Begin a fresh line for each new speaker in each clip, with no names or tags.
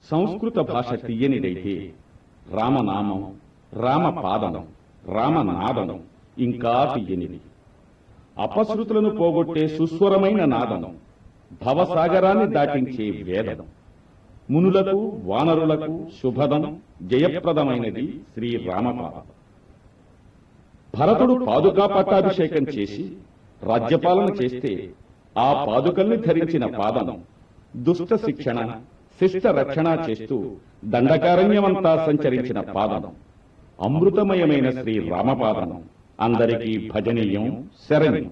సంస్కృత భాష తీయనిదైతే రామనామం రామపాదం రామనాదం ఇంకా తీయనిది అపశృతులను పోగొట్టే సుస్వరమైన నాదం భవసాగరాన్ని దాటించే వేదం మునులకు వానరులకు శుభదం జయప్రదమైనది శ్రీ రామపాదం భరతుడు పాదుకా పట్టాభిషేకం చేసి రాజ్యపాలన చేస్తే ఆ పాదుకల్ని ధరించిన పాదం దుష్ట శిక్షణ శిష్ట రక్షణ చేస్తూ దండకారణ్యమంతా సంచరించిన పాదం అమృతమయమైన శ్రీ రామపాదం అందరికీ భజనీయం శరణ్యం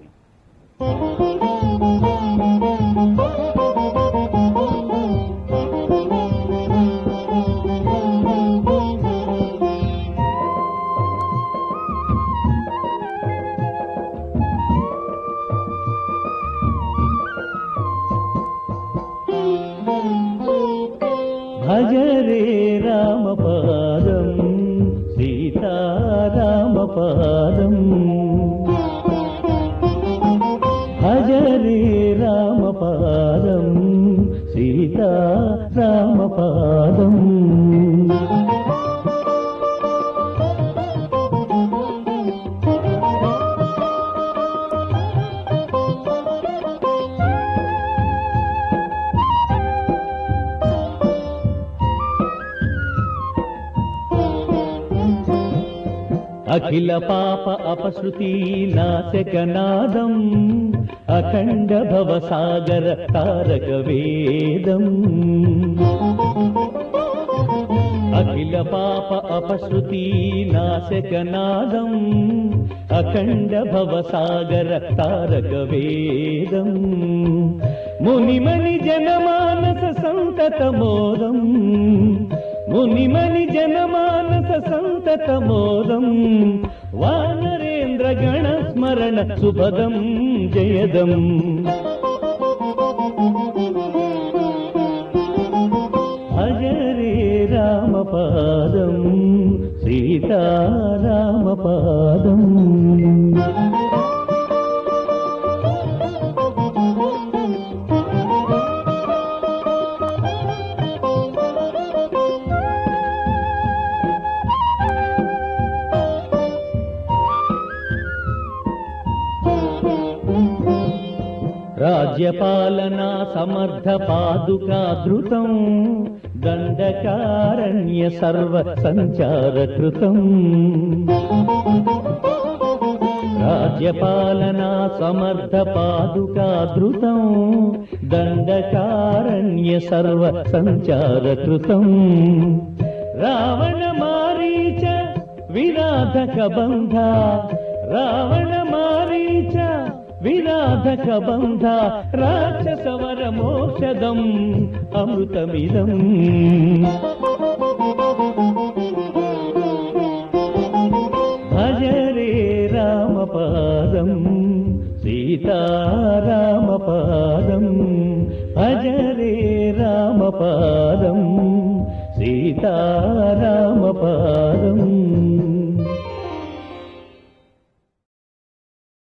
భజ రే రామపాదం సీతారామపాదం భజ రే రామపాదం సీతారామపాదం అఖిల పాప అపశృతి నాశకనాదం అఖండ భవసాగర తారక వేదం అఖిల పాప అపశృతి నాశకనాదం అఖండ భవసాగర తారక వేదం మునిమణి జనమానస సంతత మోదం మునిమణి జనమానస సంతత మోదం వానరేంద్ర గణ స్మరణ సుభదం జయదం భజ రే రామపాదం సీతారామపాదం రాజ్యపాలనా సమర్థ పాదుకా ధృతం దండకారణ్య సర్వ సంచార కృతం రాజ్యపాలనా సమర్థ పాదుకా ధృతం దండకారణ్య సర్వ సంచార కృతం రావణ మారీచ విరాధక బంధ రావణ మారీచ విరాధక బంధ రాక్షసవర మోక్షదం అమృతమిదం భజ రే రామపాదం సీతారామపాదం భజ రే రామపాదం సీతారామపాదం